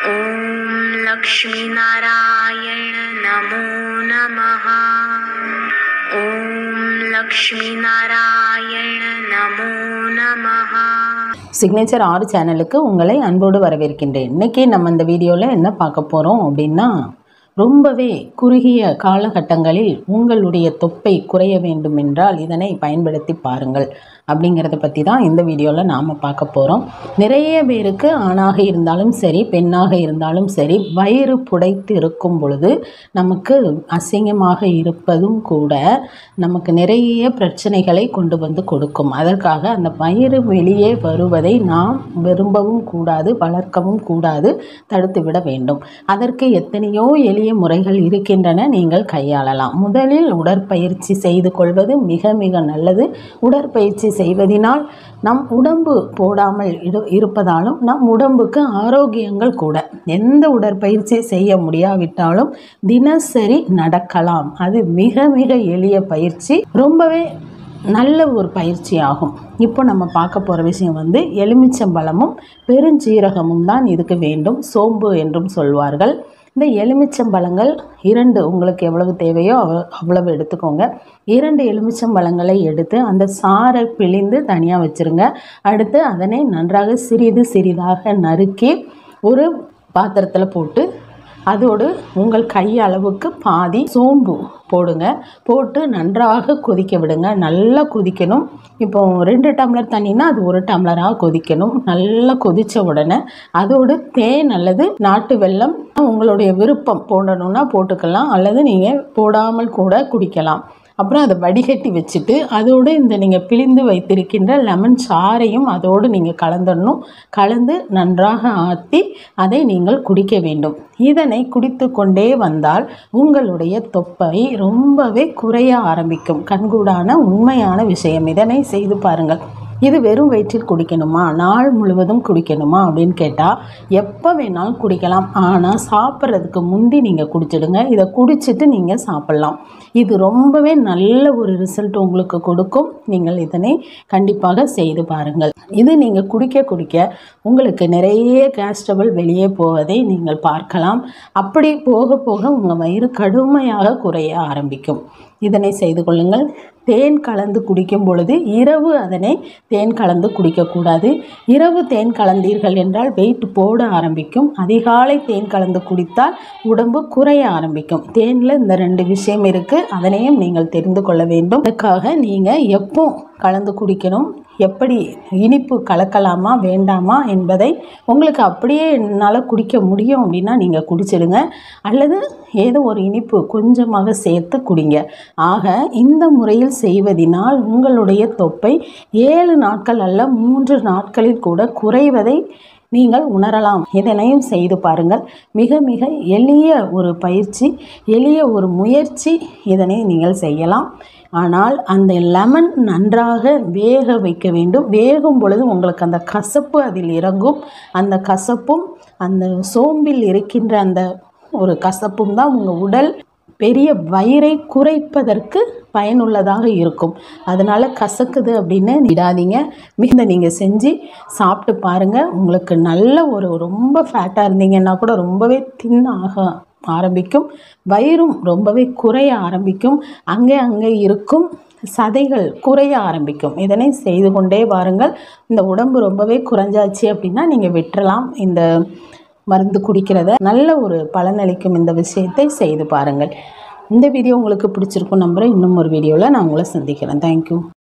ॐ लक्ष्मीनारायण नमो नमः ॐ लक्ष्मीनारायण नमो नमः சிக்னேச்சர் ஆறு சேனலுக்கு உங்களை அன்போடு வரவேற்கின்றேன் இன்னைக்கு நம்ம இந்த வீடியோவில் என்ன பார்க்க போகிறோம் அப்படின்னா ரொம்பவே குறுகிய காலகட்டங்களில் உங்களுடைய தொப்பை குறைய வேண்டும் என்றால் இதனை பயன்படுத்தி பாருங்கள் அப்படிங்கிறத பற்றி தான் இந்த வீடியோவில் நாம் பார்க்க போகிறோம் நிறைய பேருக்கு ஆணாக இருந்தாலும் சரி பெண்ணாக இருந்தாலும் சரி வயிறு புடைத்து இருக்கும் பொழுது நமக்கு அசிங்கமாக இருப்பதும் கூட நமக்கு நிறைய பிரச்சனைகளை கொண்டு வந்து கொடுக்கும் அதற்காக அந்த வயிறு வெளியே வருவதை நாம் விரும்பவும் கூடாது வளர்க்கவும் கூடாது தடுத்து விட வேண்டும் அதற்கு எத்தனையோ எளிய முறைகள் இருக்கின்றன நீங்கள் கையாளலாம் முதலில் உடற்பயிற்சி செய்து கொள்வது மிக மிக நல்லது உடற்பயிற்சி செய்வதினால் நம் உடம்பு போடாமல் இரு இருப்பதாலும் நம் உடம்புக்கு ஆரோக்கியங்கள் கூட எந்த உடற்பயிற்சி செய்ய முடியாவிட்டாலும் தினசரி நடக்கலாம் அது மிக மிக எளிய பயிற்சி ரொம்பவே நல்ல ஒரு பயிற்சி ஆகும் இப்போ நம்ம பார்க்க போகிற விஷயம் வந்து எலுமிச்சம்பழமும் பெருஞ்சீரகமும் தான் இதுக்கு வேண்டும் சோம்பு என்றும் சொல்வார்கள் இந்த எலுமிச்சம்பழங்கள் இரண்டு உங்களுக்கு எவ்வளவு தேவையோ அவ அவ்வளவு எடுத்துக்கோங்க இரண்டு எலுமிச்சம்பழங்களை எடுத்து அந்த சாறை பிழிந்து தனியாக வச்சுருங்க அடுத்து அதனை நன்றாக சிறிது சிறிதாக நறுக்கி ஒரு பாத்திரத்தில் போட்டு அதோடு உங்கள் கை அளவுக்கு பாதி சோம்பு போடுங்க போட்டு நன்றாக கொதிக்க விடுங்க நல்லா கொதிக்கணும் இப்போ ரெண்டு டம்ளர் தண்ணினா அது ஒரு டம்ளராக கொதிக்கணும் நல்லா கொதித்த உடனே அதோடு தேன் அல்லது நாட்டு வெல்லம் உங்களுடைய விருப்பம் போடணும்னா போட்டுக்கலாம் அல்லது நீங்கள் போடாமல் கூட குடிக்கலாம் அப்புறம் அதை வடிகட்டி வச்சுட்டு அதோடு இந்த நீங்கள் பிழிந்து வைத்திருக்கின்ற லெமன் சாறையும் அதோடு நீங்கள் கலந்துடணும் கலந்து நன்றாக ஆற்றி அதை நீங்கள் குடிக்க வேண்டும் இதனை குடித்து கொண்டே வந்தால் உங்களுடைய தொப்பை ரொம்பவே குறைய ஆரம்பிக்கும் கண்கூடான உண்மையான விஷயம் இதனை செய்து பாருங்கள் இது வெறும் வயிற்றில் குடிக்கணுமா நாள் முழுவதும் குடிக்கணுமா அப்படின்னு கேட்டால் எப்போ வேணாலும் குடிக்கலாம் ஆனால் சாப்பிட்றதுக்கு முந்தி நீங்கள் குடிச்சிடுங்க இதை குடிச்சிட்டு நீங்கள் சாப்பிட்லாம் இது ரொம்பவே நல்ல ஒரு ரிசல்ட் உங்களுக்கு கொடுக்கும் நீங்கள் இதனை கண்டிப்பாக செய்து பாருங்கள் இது நீங்கள் குடிக்க குடிக்க உங்களுக்கு நிறைய கேஸ்டபிள் வெளியே போவதை நீங்கள் பார்க்கலாம் அப்படி போக போக உங்கள் வயிறு கடுமையாக குறைய ஆரம்பிக்கும் இதனை செய்து கொள்ளுங்கள் தேன் கலந்து குடிக்கும் பொழுது இரவு அதனை தேன் கலந்து குடிக்கக்கூடாது இரவு தேன் கலந்தீர்கள் என்றால் வெயிட் போட ஆரம்பிக்கும் அதிகாலை தேன் கலந்து குடித்தால் உடம்பு குறைய ஆரம்பிக்கும் தேனில் இந்த ரெண்டு விஷயம் இருக்குது அதனையும் நீங்கள் தெரிந்து கொள்ள வேண்டும் அதுக்காக நீங்கள் எப்போ கலந்து குடிக்கணும் எப்படி இனிப்பு கலக்கலாமா வேண்டாமா என்பதை உங்களுக்கு அப்படியே என்னால் குடிக்க முடியும் அப்படின்னா நீங்கள் குடிச்சிடுங்க அல்லது ஏதோ ஒரு இனிப்பு கொஞ்சமாக சேர்த்து குடிங்க ஆக இந்த முறையில் செய்வதினால் உங்களுடைய தொப்பை ஏழு நாட்கள் அல்ல மூன்று நாட்களில் கூட குறைவதை நீங்கள் உணரலாம் இதனையும் செய்து பாருங்கள் மிக மிக எளிய ஒரு பயிற்சி எளிய ஒரு முயற்சி இதனை நீங்கள் செய்யலாம் ஆனால் அந்த லெமன் நன்றாக வேக வைக்க வேண்டும் வேகும் பொழுது உங்களுக்கு அந்த கசப்பு அதில் இறங்கும் அந்த கசப்பும் அந்த சோம்பில் இருக்கின்ற அந்த ஒரு கசப்பும் தான் உங்கள் உடல் பெரிய வயிறை குறைப்பதற்கு பயனுள்ளதாக இருக்கும் அதனால் கசக்குது அப்படின்னு விடாதீங்க மிகுந்த நீங்கள் செஞ்சு சாப்பிட்டு பாருங்கள் உங்களுக்கு நல்ல ஒரு ரொம்ப ஃபேட்டாக இருந்தீங்கன்னா கூட ரொம்பவே தின்னாக ஆரம்பிக்கும் வயிறும் ரொம்பவே குறைய ஆரம்பிக்கும் அங்கே அங்கே இருக்கும் சதைகள் குறைய ஆரம்பிக்கும் இதனை செய்து கொண்டே வாருங்கள் இந்த உடம்பு ரொம்பவே குறைஞ்சாச்சு அப்படின்னா நீங்கள் விட்டுறலாம் இந்த மருந்து குடிக்கிறத நல்ல ஒரு பலனளிக்கும் இந்த விஷயத்தை செய்து பாருங்கள் இந்த வீடியோ உங்களுக்கு பிடிச்சிருக்கும் நம்புகிறேன் இன்னும் ஒரு வீடியோவில் நான் உங்களை சந்திக்கிறேன் தேங்க்யூ